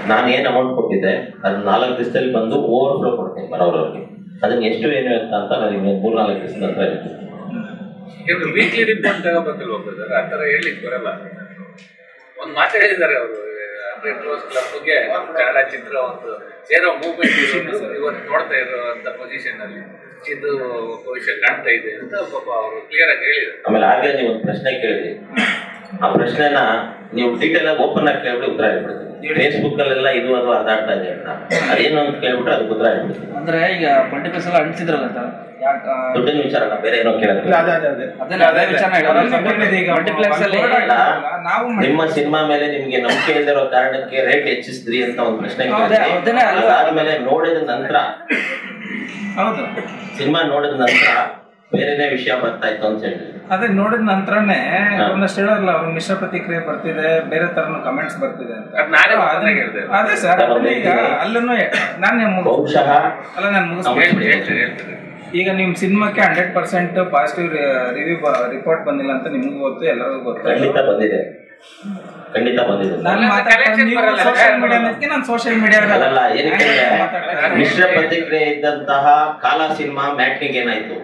ನಾನು ಏನು ಅಮೌಂಟ್ ಕೊಟ್ಟಿದ್ದೆ ಅದು ನಾಲ್ಕು ದಿವಸದಲ್ಲಿ ಬಂದು ಓವರ್ ಫ್ಲೋ ಕೊಡ್ತೀನಿ ಬರೋರವ್ರಿಗೆ ಅದನ್ನ ಎಷ್ಟು ಏನು ಅಂತ ಅಂತ ನನಗೆ ಮೂರು ನಾಲ್ಕು ದಿವಸದ ನಂತರ ಹೇಳ್ತೀನಿ ಇವ್ರು ವೀಕ್ಲಿ ರಿಪೋರ್ಟ್ ತಗೋಬೇಕಲ್ವ ಬ್ರದರ್ ಆ ಥರ ಹೇಳಿಕ್ ಬರಲ್ಲ ಒಂದ್ ಮಾತು ಹೇಳಿದ್ದಾರೆ ಅವರು ಹಂಡ್ರೆಡ್ ಕ್ಲೋಸ್ ಕ್ಲಬ್ಗೆ ನಮ್ಮ ಕನ್ನಡ ಚಿತ್ರ ಒಂದು ಸೇರೋ ಮೂವ್ಮೆಂಟ್ ಇವತ್ತು ನೋಡ್ತಾ ಇರುವಂತ ಪೊಸಿಷನ್ ಅಲ್ಲಿ ಇದು ಭವಿಷ್ಯ ಕಾಣ್ತಾ ಇದೆ ಅಂತ ಪಾಪ ಅವರು ಕ್ಲಿಯರ್ ಆಗಿ ಹೇಳಿದ್ರು ಆಮೇಲೆ ಆಗಲೇ ನೀವು ಒಂದು ಪ್ರಶ್ನೆ ಕೇಳಿದ್ರಿ ಆ ಪ್ರಶ್ನೆನ ನೀವು ಡೀಟೇಲ್ ಆಗಿ ಓಪನ್ ಆಗಿ ಕೇಳ್ಬಿಟ್ಟು ಉತ್ತರ ಹೇಳ್ಬಿಡ್ತೀನಿ ಫೇಸ್ಬುಕ್ ಅಲ್ಲೆಲ್ಲ ಇದು ಅದು ಹರಿದಾಡ್ತಾ ಇದೆ ಅಂತ ಅದೇನು ಅಂತ ಕೇಳ್ಬಿಟ್ರೆ ಅದಕ್ಕೆ ಉತ್ತರ ಹೇಳ್ಬಿಡ್ತೀನಿ ಅಂದ್ರೆ ಈಗ ಪರ್ಟಿಕ್ಯುಲರ್ಸ್ ಎಲ್ಲ ಅಂಟಿಸಿದ್ರಲ್ಲ ಸರ್ ಯಾಕ ದುಡ್ಡಿನ ವಿಚಾರ ನಾ ಬೇರೆ ಏನೋ ಕೇಳೋದು ಅದೇ ಅದೇ ಅದೇ ಅದನ್ನ ಅದೇ ವಿಚಾರ ಮಲ್ಟಿಪ್ಲೆಕ್ಸ್ ಅಲ್ಲಿ ನಾವು ನಿಮ್ಮ ಸಿನಿಮಾ ಮೇಲೆ ನಿಮ್ಗೆ ನಂಬಿಕೆ ಇಲ್ದಿರೋ ಕಾರಣಕ್ಕೆ ರೇಟ್ ಹೆಚ್ಚಿಸಿದ್ರಿ ಅಂತ ಒಂದು ಪ್ರಶ್ನೆ ಹೌದೇ, ಅದನ್ನೇ ಅಲ್ವಾ? ಅದಾದ್ಮೇಲೆ ನೋಡಿದ ನಂತರ ಹೌದು ಸಿನಿಮಾ ನೋಡಿದ ನಂತರ ಬೇರೆನೇ ವಿಷಯ ಬರ್ತಾ ಇತ್ತು ಅಂತ ಹೇಳಿ ಅದೇ ನೋಡಿದ ನಂತರನೇ ಹಾ. ಒಂದಷ್ಟು ಹೇಳಲ್ಲ ಅವ್ರ ಮಿಶ್ರ ಪ್ರತಿಕ್ರಿಯೆ ಬರ್ತಿದೆ ಬೇರೆ ತರನು ಕಮೆಂಟ್ಸ್ ಬರ್ತಿದೆ ಅಂತ ಅದ್ ನಾನೇ ಅದೇ- ಮಾತನಾಡಿ ಹೇಳ್ದೆ. ಅದೇ ಸರ್ ನಾನು ಅದನ್ನ ಈಗ ಹೇಳ್ತೀನಿ. ಅಲ್ಲೂ ನಾನು ಬಹುಶಃ ಅಲ್ಲ ನಾನು ಮುಗಿಸ್ತೀನಿ ಹೇಳ್ತಾರೆ ಹೇಳ್ತಾರೆ ಹೇಳ್ತಾರೆ ಈಗ ನಿಮ್ ಸಿನಿಮಾಕ್ಕೆ hundred percent positive review report ಬಂದಿಲ್ಲ ಅಂತ ನಿಮಗೂ ಗೊತ್ತು ಎಲ್ಲರಿಗೂ ಗೊತ್ತು ಖಂಡಿತ ಬಂದಿದೆ ಖಂಡಿತ ಬಂದಿದೆ ನಾನು ಅಲ್ಲ, collection ಬರಲ್ಲ, ಸೋಷಿಯಲ್ ಯಾರು ಮೀಡಿಯಾ ಬರಲ್ಲ. ನಾನು ಸೋಷಿಯಲ್ ಮೀಡಿಯಾ ಅದಲ್ಲ ಏನಕ್ಕೆ ಮಿಶ್ರ ಪ್ರತಿಕ್ರಿಯೆ ಇದ್ದಂತಹ ಕಾಲ ಸಿನಿಮಾ ಮ್ಯಾಟ್ನಿಗೆ ಏನಾಯ್ತು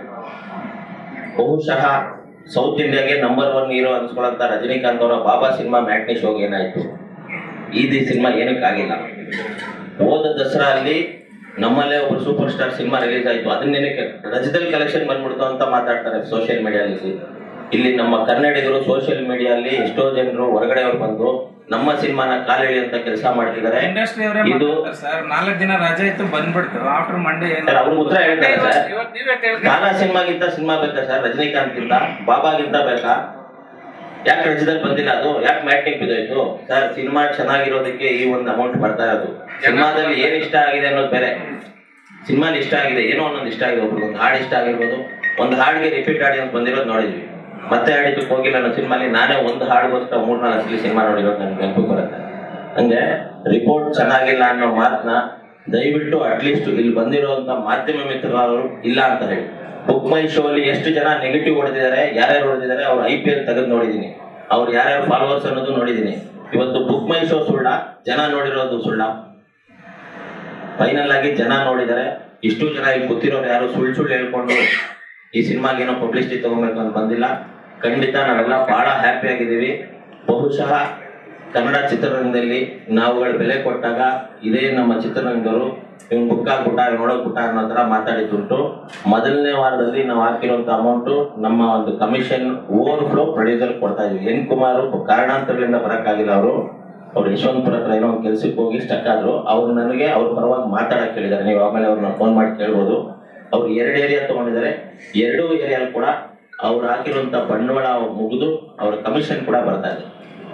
ಬಹುಶಃ ಸೌತ್ ಇಂಡಿಯಾಗೆ ನಂಬರ್ ಒನ್ ಹೀರೋ ಅನ್ಸ್ಕೊಳ್ಳಂತ ರಜನಿಕಾಂತ್ ಅವರ ಬಾಬಾ ಸಿನಿಮಾ ಮ್ಯಾಟ್ನಿ ಶೋಗೆ ಏನಾಯ್ತು ಈ ಸಿನಿಮಾ ಏನಕ್ಕೆ ಆಗಿಲ್ಲ ಹೋದ ದಸರಾ ಅಲ್ಲಿ ನಮ್ಮಲ್ಲೇ ಒಬ್ರು ಸೂಪರ್ ಸ್ಟಾರ್ ಸಿನಿಮಾ ರಿಲೀಸ್ ಆಯ್ತು ಅದನ್ನೇನಕ್ಕೆ ರಜದಲ್ಲಿ ಕಲೆಕ್ಷನ್ ಬಂದ್ಬಿಡ್ತು ಅಂತ ಮಾತಾಡ್ತಾರೆ ಸೋಷಿಯಲ್ ಮೀಡಿಯಾದಲ್ಲಿ ಇಲ್ಲಿ ನಮ್ಮ ಕನ್ನಡಿಗರು ಸೋಷಿಯಲ್ ಮೀಡಿಯಲ್ಲಿ ಎಷ್ಟೋ ಜನರು ಹೊರಗಡೆಯವರು ಬಂದು ನಮ್ಮ ಸಿನಿಮಾನ ಕಾಲೆಳಿ ಅಂತ ಕೆಲಸ ಮಾಡ್ತಿದ್ದಾರೆ ಇಂಡಸ್ಟ್ರಿ ಅವರೇ ಇದು ಸರ್ ನಾಲ್ಕು ದಿನ ರಜೆ ಇತ್ತು ಬಂದ್ಬಿಡ್ತು ಆಫ್ಟರ್ ಮಂಡೇ ಸರ್ ಅವ್ರು ಉತ್ತರ ಹೇಳ್ತಾರೆ ಸರ್ ಇವತ್ತು ನೀವೇ ಕೇಳ್ತಾರೆ ಕಾಲಾ ಸಿನಿಮಾಗಿಂತ ಸಿನಿಮಾ ಬೇಕಾ ಸರ್ ರಜನಿಕಾಂತ್ಗಿಂತ ಬಾಬಾಗಿಂತ ಬೇಕಾ ಯಾಕೆ ರಜದಲ್ಲಿ ಬಂದಿಲ್ಲ ಅದು ಯಾಕೆ ಮ್ಯಾಟ್ನಿಂಗ್ ಬಿದ್ದೋಯ್ತು ಸರ್ ಸಿನಿಮಾ ಚೆನ್ನಾಗಿರೋದಕ್ಕೆ ಈ ಒಂದು ಅಮೌಂಟ್ ಬರ್ತಾ ಇರೋದು ಸಿನಿಮಾದಲ್ಲಿ ಏನ್ ಇಷ್ಟ ಆಗಿದೆ ಅನ್ನೋದು ಬೇರೆ ಸಿನಿಮಾಲಿ ಇಷ್ಟ ಆಗಿದೆ ಏನೋ ಒಂದೊಂದು ಇಷ್ಟ ಆಗಿದೆ ಒಬ್ರಿಗೆ ಒಂದು ಹಾಡು ಇಷ್ಟ ಆಗಿರ್ಬೋದು ಒಂದು ಹಾಡಿಗೆ ರಿಪೀಟ್ ಆಡಿಯನ್ಸ್ ಬಂದಿರೋದು ನೋಡಿದ್ವಿ ಮತ್ತೆ ಹಾಡಿದ್ದಕ್ಕೆ ಹೋಗಿಲ್ಲ ಅನ್ನೋ ಸಿನಿಮಾಲಿ ನಾನೇ ಒಂದು ಹಾಡಿಗೋಸ್ಕರ ಮೂರ್ನಾಲ್ಕು ಸಲ ಸಿನಿಮಾ ನೋಡಿರೋದು ನನಗೆ ನೆನಪು ಬರುತ್ತೆ ಹಂಗೆ ರಿಪೋರ್ಟ್ ಚೆನ್ನಾಗಿಲ್ಲ ಅನ್ನೋ ಮಾತನ್ನ ದಯವಿಟ್ಟು ಅಟ್ಲೀಸ್ಟ್ ಇಲ್ಲಿ ಬಂದಿರುವಂತ ಮಾಧ್ಯಮ ಮಿತ್ರರು ಇಲ್ಲ ಅಂತ ಹೇಳಿ ಬುಕ್ ಮೈ ಶೋ ಅಲ್ಲಿ ಎಷ್ಟು ಜನ ನೆಗೆಟಿವ್ ಹೊಡೆದಿದ್ದಾರೆ ಯಾರ್ಯಾರು ಹೊಡೆದಿದ್ದಾರೆ ಅವ್ರು ಐ ಪಿ ಎಲ್ ತೆಗೆದು ನೋಡಿದೀನಿ ಅವ್ರು ಯಾರ್ಯಾರು ಫಾಲೋವರ್ಸ್ ಅನ್ನೋದು ನೋಡಿದೀನಿ ಇವತ್ತು ಬುಕ್ ಮೈ ಶೋ ಸುಳ್ಳ ಜನ ನೋಡಿರೋದು ಸುಳ್ಳ ಫೈನಲ್ ಆಗಿ ಜನ ನೋಡಿದ್ದಾರೆ ಇಷ್ಟು ಜನ ಇಲ್ಲಿ ಗೊತ್ತಿರೋರು ಯಾರು ಸುಳ್ಳು ಸುಳ್ಳು ಹೇಳ್ಕೊಂಡು ಈ ಸಿನಿಮಾಗೆ ಏನೋ ಪಬ್ಲಿಸಿಟಿ ತಗೋಬೇಕು ಅಂತ ಬಂದಿಲ್ಲ ಖಂಡಿತ ನಾವೆಲ್ಲ ಬಹಳ ಹ್ಯಾಪಿ ಆಗಿದ್ದೀವಿ ಬಹುಶಃ ಕನ್ನಡ ಚಿತ್ರರಂಗದಲ್ಲಿ ನಾವುಗಳು ಬೆಲೆ ಕೊಟ್ಟಾಗ ಇದೇ ನಮ್ಮ ಚಿತ್ರರಂಗದವರು ಇವ್ನು ಬುಕ್ ಹಾಕ್ಬಿಟ್ಟ ಇವ್ನು ನೋಡೋಕ್ ಬಿಟ್ಟ ಅನ್ನೋ ತರ ಮಾತಾಡಿದ್ದುಂಟು ಮೊದಲನೇ ವಾರದಲ್ಲಿ ನಾವು ಹಾಕಿರುವಂತ ಅಮೌಂಟ್ ನಮ್ಮ ಒಂದು ಕಮಿಷನ್ ಓವರ್ ಫ್ಲೋ ಪ್ರೊಡ್ಯೂಸರ್ ಕೊಡ್ತಾ ಇದೀವಿ ಎನ್ ಕುಮಾರ್ ಕಾರಣಾಂತರಗಳಿಂದ ಬರಕ್ಕಾಗಿಲ್ಲ ಅವರು ಅವ್ರು ಯಶವಂತಪುರ ಹತ್ರ ಏನೋ ಒಂದು ಕೆಲ್ಸಕ್ಕೆ ಹೋಗಿ ಸ್ಟಕ್ ಆದ್ರು ಅವ್ರು ನನಗೆ ಅವ್ರ ಪರವಾಗಿ ಮಾತಾಡಕ್ ಹೇಳಿದ್ದಾರೆ ನೀವು ಆಮೇಲೆ ಅವ್ರನ್ನ ಫೋನ್ ಮಾಡಿ ಕೇಳ್ಬೋದು ಅವ್ರು ಎರಡು ಏರಿಯಾ ತಗೊಂಡಿದ್ದಾರೆ ಎರಡೂ ಏರಿಯಾ ಕೂಡ ಅವ್ರು ಹಾಕಿರುವಂತ ಬಂಡವಾಳ ಮುಗಿದು ಅವ್ರ ಕಮಿಷನ್ ಕೂಡ ಬರ್ತಾ ಇದೆ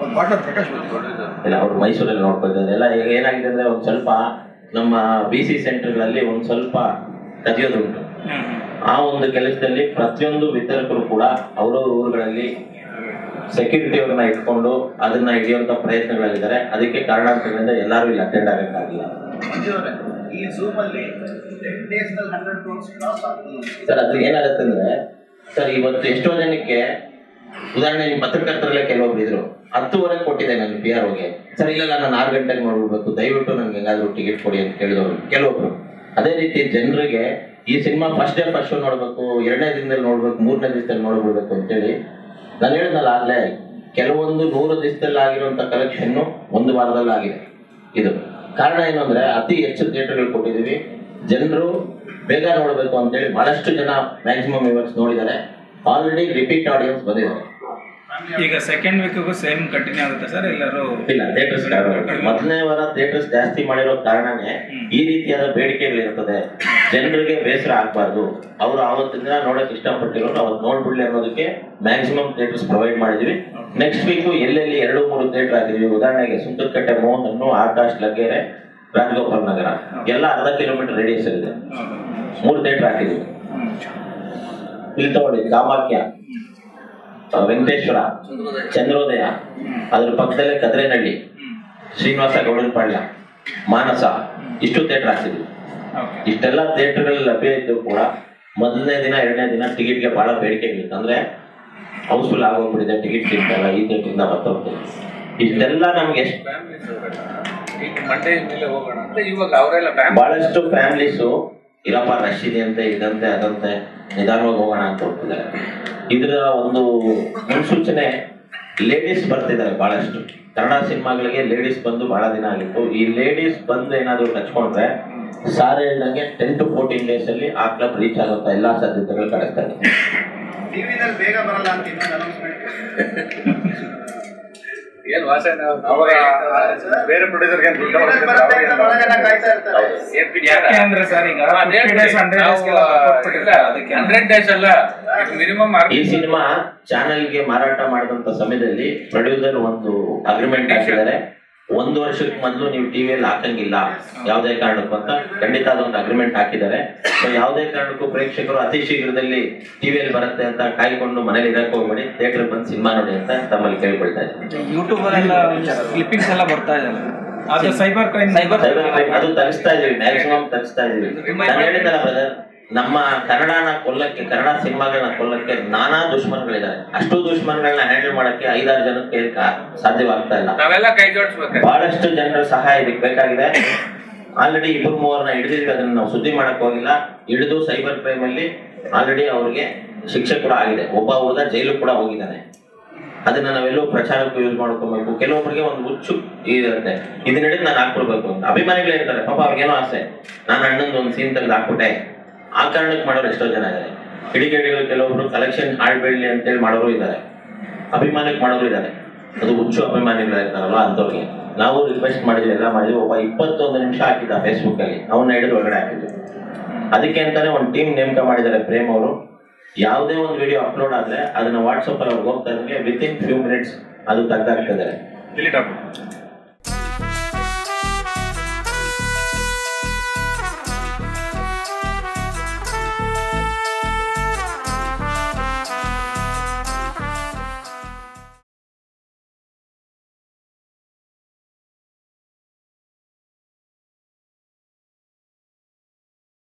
ಇಲ್ಲ ಅವ್ರು ಮೈಸೂರಲ್ಲಿ ನೋಡ್ಕೊಳ್ತಾರೆ ಎಲ್ಲ ಈಗ ಏನಾಗಿದೆ ಅಂದ್ರೆ ಒಂದ್ ಸ್ವಲ್ಪ ನಮ್ಮ ಬಿ ಸಿ ಸೆಂಟರ್ಗಳಲ್ಲಿ ಒಂದ್ ಸ್ವಲ್ಪ ಕದಿಯೋದುಂಟು ಆ ಒಂದು ಕೆಲಸದಲ್ಲಿ ಪ್ರತಿಯೊಂದು ವಿತರಕರು ಕೂಡ ಅವರವ್ರ ಊರುಗಳಲ್ಲಿ ಸೆಕ್ಯೂರಿಟಿ ಅವ್ರನ್ನ ಇಟ್ಕೊಂಡು ಅದನ್ನ ಹಿಡಿಯುವಂತ ಪ್ರಯತ್ನಗಳಿದ್ದಾರೆ ಅದಕ್ಕೆ ಕಾರಣಾಂತರಗಳಿಂದ ಎಲ್ಲರೂ ಇಲ್ಲಿ ಅಟೆಂಡ್ ಆಗಕ್ಕಾಗಿಲ್ಲ ಈ ಝೂಮ್ ಅಲ್ಲಿ ಟೆನ್ ಡೇಸ್ ನಲ್ಲಿ ಹಂಡ್ರೆಡ್ ಕ್ರೋರ್ಸ್ ಕ್ರಾಸ್ ಆಗ್ತದೆ ಸರ್ ಅದು ಏನಾಗುತ್ತೆ ಅಂದ್ರೆ ಸರ್ ಇವತ್ತು ಎಷ್ಟೋ ಜನಕ್ಕೆ ಉದಾಹರಣೆ ನಿಮ್ಮ ಪತ್ರಕರ್ತರಲ್ಲೇ ಕೆಲವೊಬ್ರು ಇದ್ರು ಹತ್ತುವರೆಗೆ ಕೊಟ್ಟಿದ್ದೆ ನಾನು ಪಿ ಆರ್ ಓಗೆ ಸರ್ ಇಲ್ಲ ನಾನು ಆರು ಗಂಟೆಗೆ ನೋಡ್ಬಿಡ್ಬೇಕು ದಯವಿಟ್ಟು ನನ್ಗೆ ಹೆಂಗಾದ್ರೂ ಟಿಕೆಟ್ ಕೊಡಿ ಅಂತ ಕೇಳಿದವರು ಕೆಲವೊಬ್ರು ಅದೇ ರೀತಿ ಜನರಿಗೆ ಈ cinema first day first show ನೋಡ್ಬೇಕು ಎರಡನೇ ದಿನದಲ್ಲಿ ನೋಡ್ಬೇಕು ಮೂರನೇ ದಿವಸದಲ್ಲಿ ನೋಡ್ಬಿಡ್ಬೇಕು ಅಂತೇಳಿ ನಾನು ಹೇಳಿದ್ನಲ್ಲ ಆಗ್ಲೇ ಕೆಲವೊಂದು ನೂರು ದಿವಸದಲ್ಲಿ ಆಗಿರುವಂತ ಕಲೆಕ್ಷನ್ ಒಂದು ವಾರದಲ್ಲಿ ಆಗಿದೆ ಇದು ಕಾರಣ ಏನು ಅಂದ್ರೆ ಅತಿ ಹೆಚ್ಚು ಥಿಯೇಟರ್ಗಳು ಕೊಟ್ಟಿದ್ದೀವಿ ಜನರು ಬೇಗ ನೋಡಬೇಕು ಅಂತೇಳಿ ಬಹಳಷ್ಟು ಜನ ಮ್ಯಾಕ್ಸಿಮಮ್ ವ್ಯೂವರ್ಸ್ ನೋಡಿದ್ದಾರೆ ಆಲ್ರೆಡಿ ರಿಪೀಟ್ ಆಡಿಯನ್ಸ್ ಬಂದಿದ್ದಾರೆ ಈಗ ಸೆಕೆಂಡ್ ವೀಕ್ಗೂ ಸೇಮ್ ಕಂಟಿನ್ಯೂ ಆಗುತ್ತೆ ಸರ್ ಎಲ್ಲರೂ ಇಲ್ಲ ಥಿಯೇಟರ್ಸ್ ಮೊದಲನೇ ವಾರ ಥಿಯೇಟರ್ಸ್ ಜಾಸ್ತಿ ಮಾಡಿರೋ ಕಾರಣನೇ ಈ ರೀತಿಯಾದ ಬೇಡಿಕೆಗಳಿರ್ತದೆ ಜನರಿಗೆ ಬೇಸರ ಆಗ್ಬಾರ್ದು ಅವರು ಆವತ್ತಿನ ದಿನ ನೋಡಕ್ ಇಷ್ಟಪಟ್ಟಿರೋರು ಅವತ್ತು ನೋಡ್ಬಿಡ್ಲಿ ಅನ್ನೋದಕ್ಕೆ ಮ್ಯಾಕ್ಸಿಮಮ್ ಥಿಯೇಟರ್ಸ್ ಪ್ರೊವೈಡ್ ಮಾಡಿದ್ವಿ ನೆಕ್ಸ್ಟ್ ವೀಕ್ ಎಲ್ಲೆಲ್ಲಿ ಎರಡು ಮೂರು ಥಿಯೇಟರ್ ಹಾಕಿದ್ವಿ ಉದಾಹರಣೆಗೆ ಸುಂಕದಕಟ್ಟೆ ಮೋಹನ್ ಆಕಾಶ್ ಲಗ್ಗೆರೆ ರಾಜಗೋಪಾಲ್ ನಗರ ಎಲ್ಲ ಅರ್ಧ ಕಿಲೋಮೀಟರ್ ರೇಡಿಯಸ್ ಇದೆ ಮೂರು ಥಿಯೇಟರ್ ಹಾಕಿದ್ವಿ ಇಲ್ಲಿ ತಗೊಳ್ಳಿ ಕಾಮಾಖ್ಯ ಆ, ವೆಂಕಟೇಶ್ವರ ಚಂದ್ರೋದಯ ಅದ್ರ ಪಕ್ಕದಲ್ಲೇ ಕದ್ರೇನಹಳ್ಳಿ ಶ್ರೀನಿವಾಸ ಗೌಡನಪಾಳ್ಯ ಮಾನಸ ಇಷ್ಟು ಥಿಯೇಟರ್ ಹಾಕ್ತಿದ್ವಿ ಓಕೆ ಇಷ್ಟೆಲ್ಲ ಥಿಯೇಟರ್ಗಳು ಲಭ್ಯ ಇದ್ದು ಕೂಡ ಮೊದಲನೇ ದಿನ ಎರಡನೇ ದಿನ ಟಿಕೆಟ್ಗೆ ಬಹಳ ಬೇಡಿಕೆಗಳಿತ್ತು ಅಂದ್ರೆ ಹೌಸ್ಫುಲ್ ಆಗೋಗ್ಬಿಟ್ಟಿದೆ ಟಿಕೆಟ್ ಸಿಗ್ತಲ್ಲ ಈ ಥಿಯೇಟರಿಂದ ಬರ್ತಾ ಹೋಗ್ತೀವಿ ಇಷ್ಟೆಲ್ಲ ನಮ್ಗೆ ಎಷ್ಟು ಫ್ಯಾಮಿಲೀಸ್ ಅವರೆಲ್ಲ ಈಗ ಮಂಡೇ ಮೇಲೆ ಹೋಗೋಣ ಅಂತ ಇವಾಗ ಅವರೆಲ್ಲ ಫ್ಯಾಮಿಲಿ ಬಹಳಷ್ಟು ಫ್ಯಾಮಿಲೀಸು ಇರಪ್ಪ ರಶ್ ಇದೆ ಅಂತೆ ಇದಂತೆ ಅದಂತೆ ನಿಧಾನವಾಗಿ ಹೋಗೋಣ ಅಂತ ಹೋಗ್ತಿದ್ದಾರೆ ಇದರ ಒಂದು ಮುನ್ಸೂಚನೆ ಲೇಡೀಸ್ ಬರ್ತಿದ್ದಾರೆ ಬಹಳಷ್ಟು ಕನ್ನಡ ಸಿನಿಮಾಗಳಿಗೆ ಲೇಡೀಸ್ ಬಂದು ಬಹಳ ದಿನ ಆಗಿತ್ತು ಈ ಲೇಡೀಸ್ ಬಂದು ಏನಾದ್ರು ಹಚ್ಕೊಂಡ್ರೆ ಸಾರ್ ಹೇಳ್ದಂಗೆ ಟೆನ್ ಟು ಫೋರ್ಟೀನ್ ಡೇಸ್ ಅಲ್ಲಿ ಆ ಕ್ಲಬ್ ರೀಚ್ ಆಗುತ್ತಾ ಎಲ್ಲಾ ಸಾಧ್ಯತೆಗಳು ಕಾಣಿಸ್ತಾ ಇದೆ ಟಿವಿನಲ್ಲಿ ಬೇಗ ಬರಲ್ಲ ಅಂತ ಇನ್ನೊಂದು ಅನೌನ್ಸ್ಮೆಂಟ್ ಏನ್ ವಾಸನೆ ಬೇರೆ ಪ್ರೊಡ್ಯೂಸರ್ಗೆ ಬರುತ್ತೆ ಅಂತ ಬಹಳ ಜನ ಕಾಯ್ತಾ ಇರ್ತಾರೆ ಯಾಕೆ ಅಂದ್ರೆ ಸರ್ ಈಗ ಫಿಫ್ಟಿ ಡೇಸ್ ಹಂಡ್ರೆಡ್ ಡೇಸ್ಗೆಲ್ಲ ಕೊಟ್ಬಿಟ್ಟಿರ್ತಾರೆ ಅದಕ್ಕೆ ಹಂಡ್ರೆಡ್ ಡೇಸ್ ಅಲ್ಲ ಮಿನಿಮಮ್ ಈ ಸಿನಿಮಾ ಚಾನೆಲ್ಗೆ ಮಾರಾಟ ಮಾಡಿದಂತ ಸಮಯದಲ್ಲಿ ಪ್ರೊಡ್ಯೂಸರ್ ಒಂದು ಅಗ್ರಿಮೆಂಟ್ ಹಾಕಿದ್ದಾರೆ ಒಂದು ವರ್ಷಕ್ಕೆ ಮೊದಲು ನೀವು ಟಿವಿಯಲ್ಲಿ ಹಾಕಂಗಿಲ್ಲ ಯಾವುದೇ ಕಾರಣಕ್ಕೂ ಅಂತ ಖಂಡಿತ ಅದೊಂದು ಅಗ್ರಿಮೆಂಟ್ ಹಾಕಿದ್ದಾರೆ ಸೊ ಯಾವುದೇ ಕಾರಣಕ್ಕೂ ಪ್ರೇಕ್ಷಕರು ಅತಿ ಶೀಘ್ರದಲ್ಲಿ ಟಿವಿಯಲ್ಲಿ ಬರುತ್ತೆ ಅಂತ ಕಾಯ್ಕೊಂಡು ಮನೇಲಿ ಇರಕ್ ಹೋಗ್ಬೇಡಿ ಥಿಯೇಟರ್ ಬಂದು ಸಿನಿಮಾ ನೋಡಿ ಅಂತ ತಮ್ಮಲ್ಲಿ ಕೇಳ್ಕೊಳ್ತಾ ಇದ್ದೀನಿ ಯೂಟ್ಯೂಬ್ ಅಲ್ಲೆಲ್ಲ ಕ್ಲಿಪ್ಪಿಂಗ್ಸ್ ಎಲ್ಲ ಬರ್ತಾ ಇದೆ ಅದು cyber crime Cyber- cyber crime ಅದು ತರಿಸ್ತಾ ಇದೀವಿ ಮ್ಯಾಕ್ಸಿಮಮ್ ತರಿಸ್ತಾ ಇದೀವಿ ನಾನು ಹೇಳಿದ್ದಲ್ಲ ಬ್ರದರ್ ನಮ್ಮ ಕನ್ನಡನ ಕೊಲ್ಲಕ್ಕೆ ಕನ್ನಡ ಸಿನಿಮಾಗಳನ್ನ ಕೊಲ್ಲಕ್ಕೆ ನಾನಾ ದುಶ್ಮನ್ಗಳಿದ್ದಾರೆ ಅಷ್ಟು ದುಶ್ಮನ್ಗಳನ್ನ ಹ್ಯಾಂಡಲ್ ಮಾಡಕ್ಕೆ ಐದಾರು ಜನಕ್ಕೆ ಕಾ- ಸಾಧ್ಯವಾಗ್ತಾ ಇಲ್ಲ ನಾವೆಲ್ಲ ಕೈ ಜೋಡಿಸ್ಬೇಕು ಬಹಳಷ್ಟು ಜನರ ಸಹಾಯ ಇದಕ್ಕೆ ಬೇಕಾಗಿದೆ ಆಲ್ರೆಡಿ ಇಬ್ಬರು ಮೂವರನ್ನ ಹಿಡಿದಿದ್ವಿ ಅದನ್ನ ನಾವು ಸುದ್ದಿ ಮಾಡಕ್ ಹೋಗಿಲ್ಲ ಹಿಡಿದು ಸೈಬರ್ ಕ್ರೈಮ್ ಅಲ್ಲಿ ಆಲ್ರೆಡಿ ಅವ್ರಿಗೆ ಶಿಕ್ಷೆ ಕೂಡ ಆಗಿದೆ ಒಬ್ಬ ಹುಡುಗ ಜೈಲು ಕೂಡ ಹೋಗಿದ್ದಾನೆ ಅದನ್ನ ನಾವೆಲ್ಲೂ ಪ್ರಚಾರಕ್ಕೂ ಯೂಸ್ ಮಾಡ್ಕೋಬೇಕು ಕೆಲವೊಬ್ಬರಿಗೆ ಒಂದು ಹುಚ್ಚು ಇರುತ್ತೆ ಇದನ್ನ ಹಿಡಿದು ನಾನು ಹಾಕ್ಬಿಡ್ಬೇಕು ಅಂತ ಅಭಿಮಾನಿಗಳು ಇರ್ತಾರೆ ಪಾಪ ಅವ್ರಿಗೇನೋ ಆಸೆ ನಾನು ಅಣ್ಣಂದು ಒಂದು ಸೀನ್ ತೆಗೆದು ಹಾಕ್ಬಿಟ್ಟೆ ಆ ಕಾರಣಕ್ಕೆ ಮಾಡೋರು ಎಷ್ಟೋ ಜನ ಇದ್ದಾರೆ ಕಿಡಿಗೇಡಿಗಳು ಕೆಲವೊಬ್ರು ಕಲೆಕ್ಷನ್ ಹಾಳ್ಬೇಡ್ಲಿ ಅಂತೇಳಿ ಮಾಡೋರು ಇದ್ದಾರೆ ಅಭಿಮಾನಕ್ಕೆ ಮಾಡೋರು ಇದ್ದಾರೆ ಅದು ಹುಚ್ಚು ಅಭಿಮಾನಿಗಳು ಇರ್ತಾರಲ್ಲ ಅಂಥವ್ರಿಗೆ ನಾವು ರಿಕ್ವೆಸ್ಟ್ ಮಾಡಿದ್ವಿ ಎಲ್ಲ ಮಾಡಿದ್ವಿ ಒಬ್ಬ ಇಪ್ಪತ್ತೊಂದು ನಿಮಿಷ ಹಾಕಿದ್ದ ಫೇಸ್ಬುಕ್ ಅಲ್ಲಿ ಅವನ್ನ ಹಿಡಿದು ಒಳಗಡೆ ಹಾಕಿದ್ವಿ ಅದಕ್ಕೆ ಅಂತಾನೆ ಒಂದು ಟೀಮ್ ನೇಮಕ ಮಾಡಿದ್ದಾರೆ ಪ್ರೇಮ್ ಅವರು ಯಾವುದೇ ಒಂದು ವಿಡಿಯೋ ಅಪ್ಲೋಡ್ ಆದ್ರೆ ಅದನ್ನ ವಾಟ್ಸಪ್ ಅಲ್ಲಿ ಅವ್ರಿಗೆ ಹೋಗ್ತಾ ಇದ್ದಂಗೆ ವಿತ್ ಇನ್ ಫ್ಯೂ ಮಿನಿಟ್ಸ್ ಅದು ತೆಗ್ದಾಕ್ತಿದ್ದಾರೆ ಡಿಲೀಟ್ ಆಗ್ಬೋದು